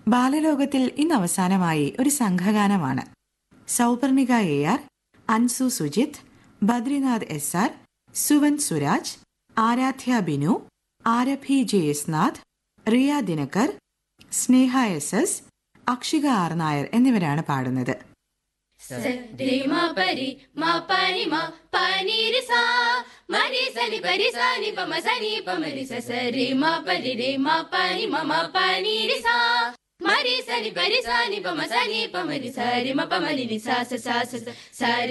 ബാലലോകത്തിൽ ഇന്ന് അവസാനമായി ഒരു സംഘഗാനമാണ് Souparnika A R Ansu Sujith Badrinath S R Suvan Suraj Aradhya Binu Arabhi J S Nath Riya Dinakar Sneha S S Akshika R Nair എന്നിവരാണ് പാടുന്നത് रे मा परि मा पानि मा पानि रे सा मरि सनि परि सानि प म सनि प म रि स स रे मा परि रे मा पानि मा मा पानि रे सा मरि सनि परि सानि प म सनि प म रि स रे म प म रि रि सा स सा स स सा रे